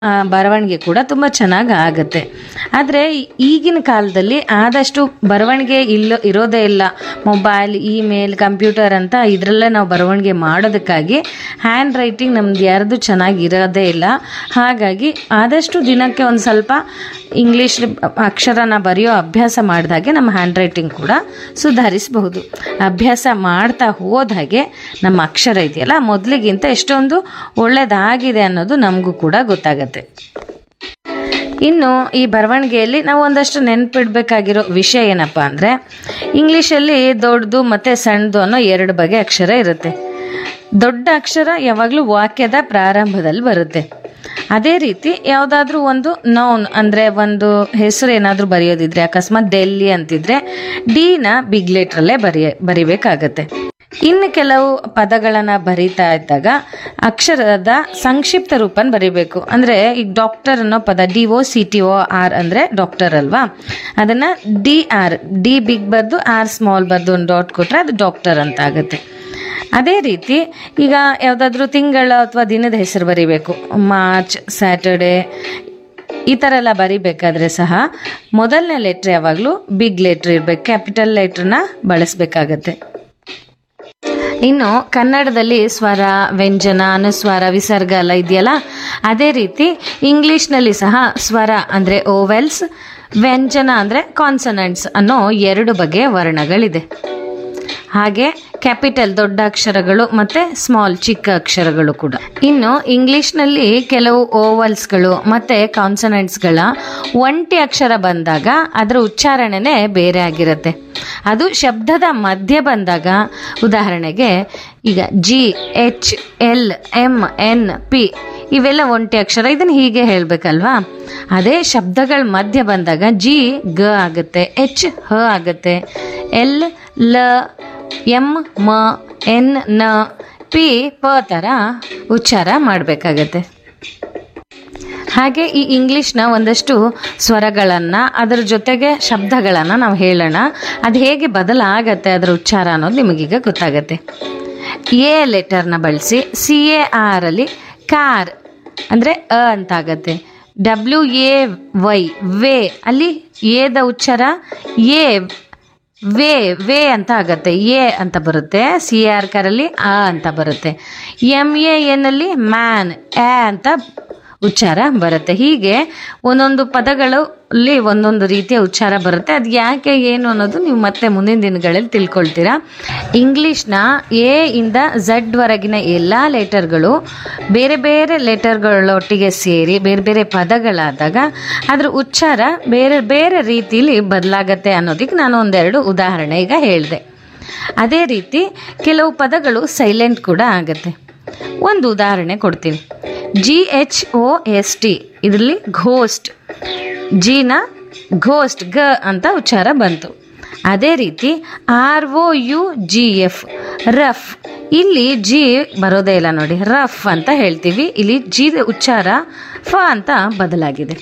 ಆ, ಬರವಣಿಗೆ ಕೂಡ ತುಂಬ ಚೆನ್ನಾಗಿ ಆಗುತ್ತೆ ಆದರೆ ಈಗಿನ ಕಾಲದಲ್ಲಿ ಆದಷ್ಟು ಬರವಣಿಗೆ ಇಲ್ಲ ಇರೋದೇ ಇಲ್ಲ ಮೊಬೈಲ್ ಇಮೇಲ್ ಕಂಪ್ಯೂಟರ್ ಅಂತ ಇದರಲ್ಲೇ ನಾವು ಬರವಣಿಗೆ ಮಾಡೋದಕ್ಕಾಗಿ ಹ್ಯಾಂಡ್ ರೈಟಿಂಗ್ ನಮ್ದು ಯಾರ್ದು ಚೆನ್ನಾಗಿ ಇರೋದೇ ಇಲ್ಲ ಹಾಗಾಗಿ ಆದಷ್ಟು ದಿನಕ್ಕೆ ಒಂದು ಸ್ವಲ್ಪ ಇಂಗ್ಲೀಷ್ ಅಕ್ಷರನ ಬರೆಯೋ ಅಭ್ಯಾಸ ಮಾಡಿದಾಗೆ ನಮ್ಮ ಹ್ಯಾಂಡ್ ರೈಟಿಂಗ್ ಕೂಡ ಸುಧಾರಿಸಬಹುದು ಅಭ್ಯಾಸ ಮಾಡ್ತಾ ಹೋದ ಹಾಗೆ ನಮ್ಮ ಅಕ್ಷರ ಇದೆಯಲ್ಲ ಮೊದಲಿಗಿಂತ ಎಷ್ಟೊಂದು ಒಳ್ಳೆಯದಾಗಿದೆ ಅನ್ನೋದು ನಮಗೂ ಕೂಡ ಗೊತ್ತಾಗತ್ತೆ ಇನ್ನು ಈ ಬರವಣಿಗೆಯಲ್ಲಿ ನಾವು ಒಂದಷ್ಟು ನೆನ್ಪಿಡ್ಬೇಕಾಗಿರೋ ವಿಷಯ ಏನಪ್ಪ ಅಂದರೆ ಇಂಗ್ಲೀಷಲ್ಲಿ ದೊಡ್ಡದು ಮತ್ತು ಸಣ್ಣದು ಅನ್ನೋ ಎರಡು ಬಗೆ ಅಕ್ಷರ ಇರುತ್ತೆ ದೊಡ್ಡ ಅಕ್ಷರ ಯಾವಾಗಲೂ ವಾಕ್ಯದ ಪ್ರಾರಂಭದಲ್ಲಿ ಬರುತ್ತೆ ಅದೇ ರೀತಿ ಯಾವುದಾದ್ರೂ ಒಂದು ನೌನ್ ಅಂದರೆ ಒಂದು ಹೆಸರು ಏನಾದರೂ ಬರೆಯೋದಿದ್ರೆ ಅಕಸ್ಮಾತ್ ಡೆಲ್ಲಿ ಅಂತಿದ್ರೆ ಡಿನ ಬಿಗ್ ಲೆಟ್ರಲ್ಲೇ ಬರೆಯ ಬರಿಬೇಕಾಗತ್ತೆ ಇನ್ನು ಕೆಲವು ಪದಗಳನ್ನು ಬರಿತಾ ಇದ್ದಾಗ ಅಕ್ಷರದ ಸಂಕ್ಷಿಪ್ತ ರೂಪನ ಬರಿಬೇಕು ಅಂದರೆ ಈಗ ಡಾಕ್ಟರ್ ಅನ್ನೋ ಪದ D O C T O R ಅಂದರೆ ಡಾಕ್ಟರ್ ಅಲ್ವಾ ಅದನ್ನು ಡಿ ಆರ್ ಡಿ ಬಿಗ್ ಬರ್ದು ಆರ್ ಸ್ಮಾಲ್ ಬರ್ದು ಒಂದು ಡಾಟ್ ಕೊಟ್ಟರೆ ಅದು ಡಾಕ್ಟರ್ ಅಂತ ಆಗುತ್ತೆ ಅದೇ ರೀತಿ ಈಗ ಯಾವುದಾದ್ರೂ ತಿಂಗಳ ಅಥವಾ ದಿನದ ಹೆಸರು ಬರಿಬೇಕು ಮಾರ್ಚ್ ಸ್ಯಾಟರ್ಡೆ ಈ ಥರ ಎಲ್ಲ ಬರಿಬೇಕಾದ್ರೆ ಸಹ ಮೊದಲನೇ ಲೆಟ್ರ್ ಯಾವಾಗಲೂ ಬಿಗ್ ಲೆಟ್ರ್ ಇರಬೇಕು ಕ್ಯಾಪಿಟಲ್ ಲೆಟ್ರನ್ನ ಬಳಸಬೇಕಾಗತ್ತೆ ಇನ್ನು ಕನ್ನಡದಲ್ಲಿ ಸ್ವರ ವ್ಯಂಜನ ಅನುಸ್ವಾರ ವಿಸರ್ಗ ಎಲ್ಲ ಇದೆಯಲ್ಲ ಅದೇ ರೀತಿ ಇಂಗ್ಲೀಷ್ನಲ್ಲಿ ಸಹ ಸ್ವರ ಅಂದರೆ ಓವೆಲ್ಸ್ ವ್ಯಂಜನ ಅಂದರೆ ಕಾನ್ಸನೆಂಟ್ಸ್ ಅನ್ನೋ ಎರಡು ಬಗೆಯ ವರ್ಣಗಳಿದೆ ಹಾಗೆ ಕ್ಯಾಪಿಟಲ್ ದೊಡ್ಡ ಅಕ್ಷರಗಳು ಮತ್ತು ಸ್ಮಾಲ್ ಚಿಕ್ಕ ಅಕ್ಷರಗಳು ಕೂಡ ಇನ್ನು ಇಂಗ್ಲೀಷ್ನಲ್ಲಿ ಕೆಲವು ಓವಲ್ಸ್ಗಳು ಮತ್ತು ಕಾನ್ಸನೆಂಟ್ಸ್ಗಳ ಒಂಟಿ ಅಕ್ಷರ ಬಂದಾಗ ಅದರ ಉಚ್ಚಾರಣೆನೇ ಬೇರೆ ಆಗಿರುತ್ತೆ ಅದು ಶಬ್ದದ ಮಧ್ಯೆ ಬಂದಾಗ ಉದಾಹರಣೆಗೆ ಈಗ G H L M N P ಇವೆಲ್ಲ ಒಂಟಿ ಅಕ್ಷರ ಇದನ್ನು ಹೀಗೆ ಹೇಳಬೇಕಲ್ವಾ ಅದೇ ಶಬ್ದಗಳ ಮಧ್ಯೆ ಬಂದಾಗ ಜಿ ಗ ಆಗುತ್ತೆ ಎಚ್ ಹ ಆಗುತ್ತೆ ಎಲ್ ಲ ಎಂ ಮ ಎನ್ ನ ಪಿ ಪ ಥರ ಉಚ್ಚಾರ ಮಾಡಬೇಕಾಗತ್ತೆ ಹಾಗೆ ಈ ಇಂಗ್ಲೀಷ್ನ ಒಂದಷ್ಟು ಸ್ವರಗಳನ್ನು ಅದರ ಜೊತೆಗೆ ಶಬ್ದಗಳನ್ನು ನಾವು ಹೇಳೋಣ ಅದು ಹೇಗೆ ಬದಲಾಗತ್ತೆ ಅದರ ಉಚ್ಚಾರ ಅನ್ನೋದು ನಿಮಗೀಗ ಗೊತ್ತಾಗತ್ತೆ ಎ ಲೆಟರ್ನ ಬಳಸಿ ಸಿ ಎ ಆರಲ್ಲಿ ಕಾರ್ ಅಂದರೆ ಅ ಅಂತಾಗತ್ತೆ ಡಬ್ಲ್ಯೂ ಎ ವೈ ವೇ ಅಲ್ಲಿ ಎದ ಉಚ್ಚಾರ ಎ ವೇ ವೇ ಅಂತ ಆಗತ್ತೆ ಎ ಅಂತ ಬರುತ್ತೆ ಸಿ ಆರ್ ಕರಲ್ಲಿ ಆ ಅಂತ ಬರುತ್ತೆ ಎಮ್ ಎ ಎನ್ನಲ್ಲಿ ಮ್ಯಾನ್ ಎ ಅಂತ ಉಚ್ಚಾರ ಬರುತ್ತೆ ಹೀಗೆ ಒಂದೊಂದು ಪದಗಳಲ್ಲಿ ಒಂದೊಂದು ರೀತಿಯ ಉಚ್ಚಾರ ಬರುತ್ತೆ ಅದು ಯಾಕೆ ಏನು ಅನ್ನೋದು ನೀವು ಮತ್ತೆ ಮುಂದಿನ ದಿನಗಳಲ್ಲಿ ತಿಳ್ಕೊಳ್ತೀರಾ ಇಂಗ್ಲೀಷ್ನ ಎ ಇಂದ ಝಡ್ ವರೆಗಿನ ಎಲ್ಲ ಲೆಟರ್ಗಳು ಬೇರೆ ಬೇರೆ ಲೆಟರ್ಗಳೊಟ್ಟಿಗೆ ಸೇರಿ ಬೇರೆ ಬೇರೆ ಪದಗಳಾದಾಗ ಅದ್ರ ಉಚ್ಚಾರ ಬೇರೆ ಬೇರೆ ರೀತಿಲಿ ಬದಲಾಗತ್ತೆ ಅನ್ನೋದಕ್ಕೆ ನಾನು ಒಂದೆರಡು ಉದಾಹರಣೆ ಈಗ ಹೇಳಿದೆ ಅದೇ ರೀತಿ ಕೆಲವು ಪದಗಳು ಸೈಲೆಂಟ್ ಕೂಡ ಆಗುತ್ತೆ ಒಂದು ಉದಾಹರಣೆ ಕೊಡ್ತೀನಿ G H O S T ಇದರಲ್ಲಿ ಘೋಸ್ಟ್ ಜಿನ ಘೋಸ್ಟ್ ಗ ಅಂತ ಉಚ್ಚಾರ ಬಂತು ಅದೇ ರೀತಿ R O U G F rough ಇಲ್ಲಿ ಜಿ ಬರೋದೇ ಇಲ್ಲ ನೋಡಿ ರಫ್ ಅಂತ ಹೇಳ್ತೀವಿ ಇಲ್ಲಿ ಜಿ ಉಚ್ಚಾರ ಫ ಅಂತ ಬದಲಾಗಿದೆ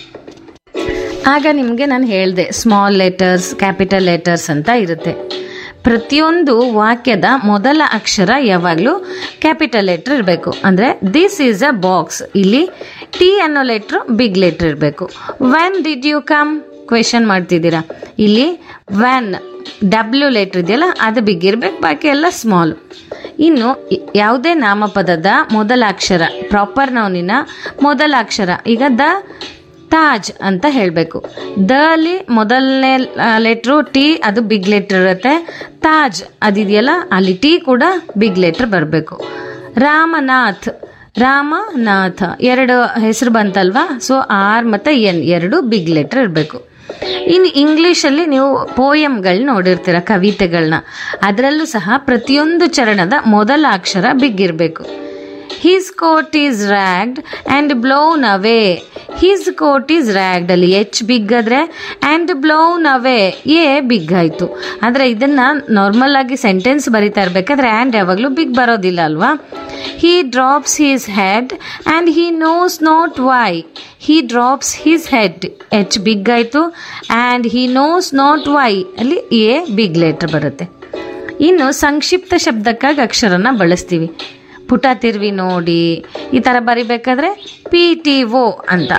ಆಗ ನಿಮಗೆ ನಾನು ಹೇಳಿದೆ ಸ್ಮಾಲ್ ಲೆಟರ್ಸ್ ಕ್ಯಾಪಿಟಲ್ ಲೆಟರ್ಸ್ ಅಂತ ಇರುತ್ತೆ ಪ್ರತಿಯೊಂದು ವಾಕ್ಯದ ಮೊದಲ ಅಕ್ಷರ ಯಾವಾಗಲೂ ಕ್ಯಾಪಿಟಲ್ ಲೆಟ್ರ್ ಇರಬೇಕು ಅಂದರೆ ದಿಸ್ ಈಸ್ ಅ ಬಾಕ್ಸ್ ಇಲ್ಲಿ ಟಿ ಅನ್ನೋ ಲೆಟ್ರು ಬಿಗ್ ಲೆಟ್ರ್ ಇರಬೇಕು when did you come question ಮಾಡ್ತಿದ್ದೀರಾ ಇಲ್ಲಿ ವ್ಯಾನ್ ಡಬ್ಲ್ಯೂ ಲೆಟ್ರ್ ಇದೆಯಲ್ಲ ಅದು ಬಿಗ್ ಇರಬೇಕು ಬಾಕಿ ಎಲ್ಲ ಸ್ಮಾಲ್ ಇನ್ನು ಯಾವುದೇ ನಾಮಪದದ ಮೊದಲ ಅಕ್ಷರ ಪ್ರಾಪರ್ ನೌನಿನ ಮೊದಲ ಅಕ್ಷರ ಈಗ ದ ತಾಜ್ ಅಂತ ಹೇಳಬೇಕು ದ ಅಲ್ಲಿ ಮೊದಲನೇ ಲೆಟ್ರು ಟಿ ಅದು ಬಿಗ್ ಲೆಟ್ರ್ ಇರುತ್ತೆ ತಾಜ್ ಅದಿದೆಯಲ್ಲ ಅಲ್ಲಿ ಟಿ ಕೂಡ ಬಿಗ್ ಲೆಟ್ರ್ ಬರಬೇಕು ರಾಮನಾಥ್ ರಾಮನಾಥ ಎರಡು ಹೆಸರು ಬಂತಲ್ವಾ ಸೊ ಆರ್ ಮತ್ತು ಎನ್ ಎರಡು ಬಿಗ್ ಲೆಟ್ರ್ ಇರಬೇಕು ಇನ್ನು ಇಂಗ್ಲೀಷಲ್ಲಿ ನೀವು ಪೋಯಮ್ಗಳು ನೋಡಿರ್ತೀರ ಕವಿತೆಗಳನ್ನ ಅದರಲ್ಲೂ ಸಹ ಪ್ರತಿಯೊಂದು ಚರಣದ ಮೊದಲ ಅಕ್ಷರ ಬಿಗ್ ಇರಬೇಕು his coat is ragged and blown away his coat is ragged ಅಲ್ಲಿ ಎಚ್ ಬಿಗ್ ಆದರೆ and blown away A big ಆಯಿತು ಆದರೆ ಇದನ್ನು ನಾರ್ಮಲ್ ಆಗಿ ಸೆಂಟೆನ್ಸ್ ಬರಿತಾ ಇರಬೇಕಾದ್ರೆ ಆ್ಯಂಡ್ ಯಾವಾಗಲೂ ಬಿಗ್ ಬರೋದಿಲ್ಲ ಅಲ್ವಾ he drops his head and he knows not why he drops his head H big ಆಯಿತು and he knows not why ಅಲ್ಲಿ ಎ ಬಿಗ್ ಲೆಟ್ರ್ ಬರುತ್ತೆ ಇನ್ನು ಸಂಕ್ಷಿಪ್ತ ಶಬ್ದಕ್ಕಾಗಿ ಅಕ್ಷರನ ಬಳಸ್ತೀವಿ ಪುಟ ತಿರುವಿ ನೋಡಿ ಈ ಥರ ಬರಿಬೇಕಾದ್ರೆ ಪಿ ಟಿ ಒ ಅಂತ